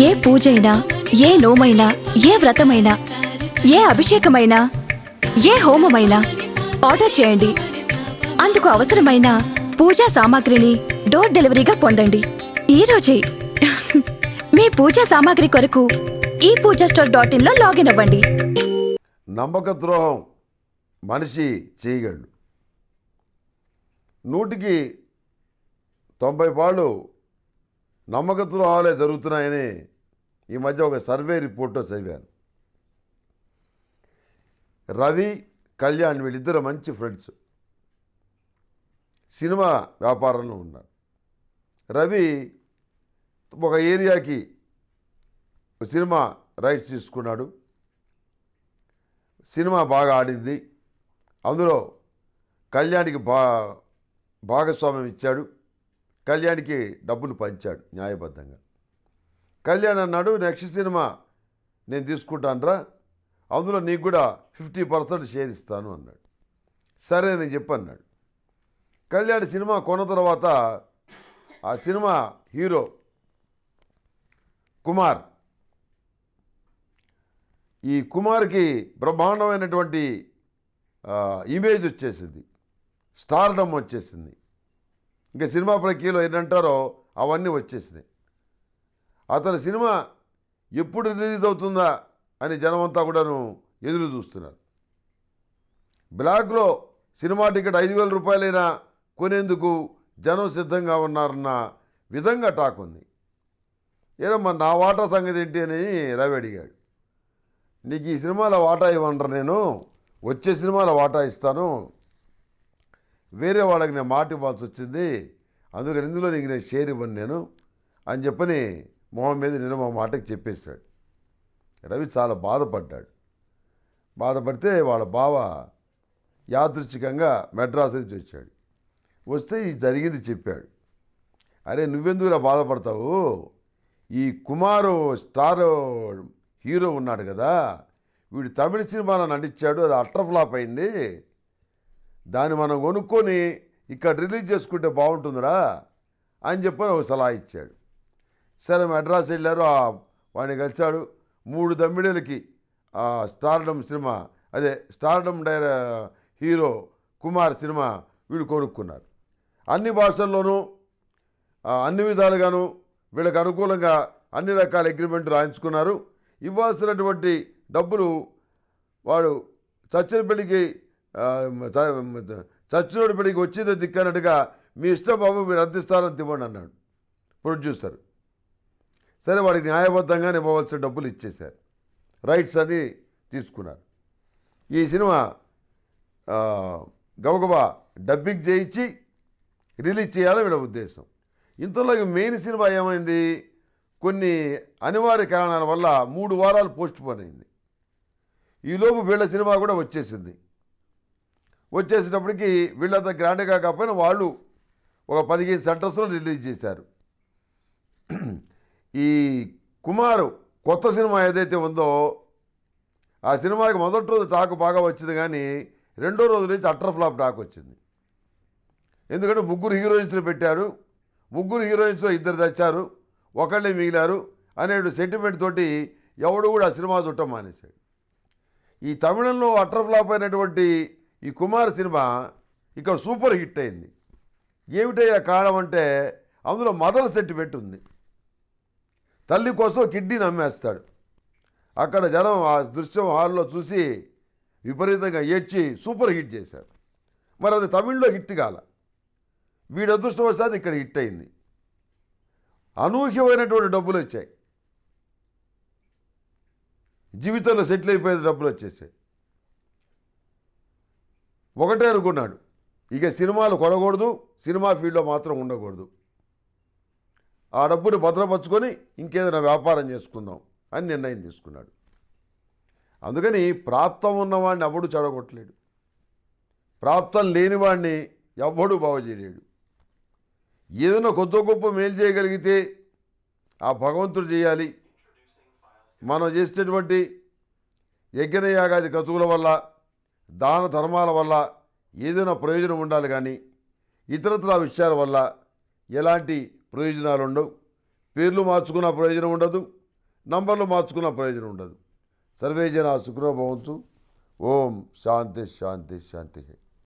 ఏ పూజైనా ఏ నోమైనా ఏ వ్రతమైనా ఏ అభిషేకమైనా ఏ హోమమైనా ఆర్డర్ చేయండి అందుకు అవసరమైన పూజా సామాగ్రిని డోర్ డెలివరీగా పొందండి ఈ రోజే మీ పూజా సామాగ్రి కొరకు ఈ పూజా స్టోర్ డాట్ ఇన్ లో లాగిన్ అవ్వండి నమ్మక ద్రోహం మనిషి చేయగలడు నూటికి తొంభై పాళ్ళు నమ్మక ద్రోహాలే జరుగుతున్నాయని ఈ మధ్య ఒక సర్వే రిపోర్ట్లో చదివాను రవి కళ్యాణ్ వీళ్ళిద్దరు మంచి ఫ్రెండ్స్ సినిమా వ్యాపారంలో ఉన్నారు రవి ఒక ఏరియాకి ఒక సినిమా రైట్స్ తీసుకున్నాడు సినిమా బాగా ఆడింది అందులో కళ్యాణ్కి బా భాగస్వామ్యం ఇచ్చాడు కళ్యాణ్కి డబ్బులు పంచాడు న్యాయబద్ధంగా కళ్యాణ్ అన్నాడు నెక్స్ట్ సినిమా నేను తీసుకుంటానురా అందులో నీకు కూడా ఫిఫ్టీ పర్సెంట్ షేర్ ఇస్తాను అన్నాడు సరే నేను చెప్పన్నాడు కళ్యాణ్ సినిమా కొన్న తర్వాత ఆ సినిమా హీరో కుమార్ ఈ కుమార్కి బ్రహ్మాండమైనటువంటి ఆ, ఇమేజ్ వచ్చేసింది స్టార్డమ్ వచ్చేసింది ఇంకా సినిమా ప్రక్రియలో ఏంటంటారో అవన్నీ వచ్చేసినాయి అతని సినిమా ఎప్పుడు రిలీజ్ అవుతుందా అని జనమంతా కూడాను ఎదురు చూస్తున్నారు బ్లాక్లో సినిమా టికెట్ ఐదు వేల రూపాయలైనా కొనేందుకు జనం సిద్ధంగా ఉన్నారన్న విధంగా టాక్ ఉంది ఏదమ్మా నా వాటా సంగతి ఏంటి అని రవి అడిగాడు నీకు ఈ సినిమాలో వాటా ఇవ్వనరా నేను వచ్చే సినిమాలో వాటా ఇస్తాను వేరే వాళ్ళకి నేను మాట ఇవ్వాల్సి వచ్చింది అందుకని ఇందులో నీకు నేను షేర్ ఇవ్వను నేను అని చెప్పని మొహం మీద నేను మా మాటకి చెప్పేశాడు రవి చాలా బాధపడ్డాడు బాధపడితే వాళ్ళ బావ యాదృచ్ఛికంగా మెడ్రాస్ నుంచి వచ్చాడు వస్తే ఈ జరిగింది చెప్పాడు అరే నువ్వెందుకు ఇలా బాధపడతావు ఈ కుమారు స్టార్ హీరో ఉన్నాడు కదా వీడు తమిళ సినిమాలో నటించాడు అది అట్టర్ ఫ్లాప్ అయింది దాన్ని మనం కొనుక్కొని ఇక్కడ రిలీజ్ చేసుకుంటే బాగుంటుందిరా అని చెప్పని ఒక సలహా ఇచ్చాడు సరే మెడ్రాస్ వెళ్ళారు ఆ వాడిని కలిశాడు మూడు దమ్మిడేలకి ఆ స్టార్డమ్ సినిమా అదే స్టార్డమ్ డైర హీరో కుమార్ సినిమా వీళ్ళు కొనుక్కున్నారు అన్ని భాషల్లోనూ ఆ, అన్ని విధాలుగాను వీళ్ళకి అనుకూలంగా అన్ని రకాల అగ్రిమెంట్ రాయించుకున్నారు ఇవ్వాల్సినటువంటి డబ్బులు వాడు చచ్చిన పెళ్లికి ఆ, చ- చచ్చినోడి పెళ్లికి వచ్చేది దిక్కన్నట్టుగా మీ ఇష్టం బాబు మీరు అందిస్తారని ఇవ్వండి అన్నాడు ప్రొడ్యూసర్ సరే వాడికి న్యాయబద్ధంగా ఇవ్వవలసిన డబ్బులు ఇచ్చేశారు రైట్స్ అని తీసుకున్నారు ఈ సినిమా ఆ, గబగబా డబ్బింగ్ చేయించి రిలీజ్ చేయాలని వీళ్ళ ఉద్దేశం ఇంతలో మెయిన్ సినిమా ఏమైంది కొన్ని అనివార్య కారణాల వల్ల మూడు వారాలు పోస్ట్ పోన్ అయింది ఈలోపు వీళ్ళ సినిమా కూడా వచ్చేసింది వచ్చేసేటప్పటికి వీళ్ళంత గ్రాండ్గా కాకపోయినా వాళ్ళు ఒక పదిహేను సెంటర్స్లో రిలీజ్ చేశారు ఈ కుమారు కొత్త సినిమా ఏదైతే ఉందో ఆ సినిమాకి మొదటి రోజు టాక్ బాగా వచ్చింది కానీ రెండో రోజు నుంచి అట్టర్ ఫ్లాప్ టాక్ వచ్చింది ఎందుకంటే ముగ్గురు హీరోయిన్స్ని పెట్టారు ముగ్గురు హీరోయిన్స్లో ఇద్దరు తెచ్చారు ఒకళ్ళే మిగిలారు అనే సెంటిమెంట్ తోటి ఎవడు కూడా ఆ సినిమా చుట్టం మానేశాడు ఈ తమిళంలో అట్టర్ ఫ్లాప్ అయినటువంటి ఈ కుమార్ సినిమా ఇక్కడ సూపర్ హిట్ అయింది ఏమిటయ్యా కారణం అంటే అందులో మదర్ సెంటిమెంట్ ఉంది తల్లి కోసం కిడ్నీని అమ్మేస్తాడు అక్కడ జనం ఆ దృశ్యం హాల్లో చూసి విపరీతంగా ఏడ్చి సూపర్ హిట్ చేశారు మరి అది తమిళ్లో హిట్ కాల వీడి అదృష్టవశాత్తు ఇక్కడ హిట్ అయింది అనూహ్యమైనటువంటి డబ్బులు వచ్చాయి జీవితంలో సెటిల్ అయిపోయే డబ్బులు వచ్చేసాయి ఒకటే అనుకున్నాడు ఇక సినిమాలు కొనకూడదు సినిమా ఫీల్డ్లో మాత్రం ఉండకూడదు ఆ డబ్బుని భద్రపరుచుకొని ఇంకేదైనా వ్యాపారం చేసుకుందాం అని నిర్ణయం తీసుకున్నాడు అందుకని ప్రాప్తం ఉన్నవాడిని ఎవడు చెడగొట్టలేడు ప్రాప్తం లేనివాడిని ఎవ్వడు బాగు చేయలేడు ఏదైనా కొత్త గొప్ప మేలు చేయగలిగితే ఆ భగవంతుడు చేయాలి మనం చేసేటువంటి యజ్ఞయాగాది కతువుల వల్ల దాన ధర్మాల వల్ల ఏదైనా ప్రయోజనం ఉండాలి కానీ ఇతరత్ర విషయాల వల్ల ఎలాంటి ప్రయోజనాలు ఉండవు పేర్లు మార్చుకున్న ప్రయోజనం ఉండదు నంబర్లు మార్చుకున్న ప్రయోజనం ఉండదు సర్వే జన సుఖనో భవంతు ఓం శాంతి శాంతి శాంతి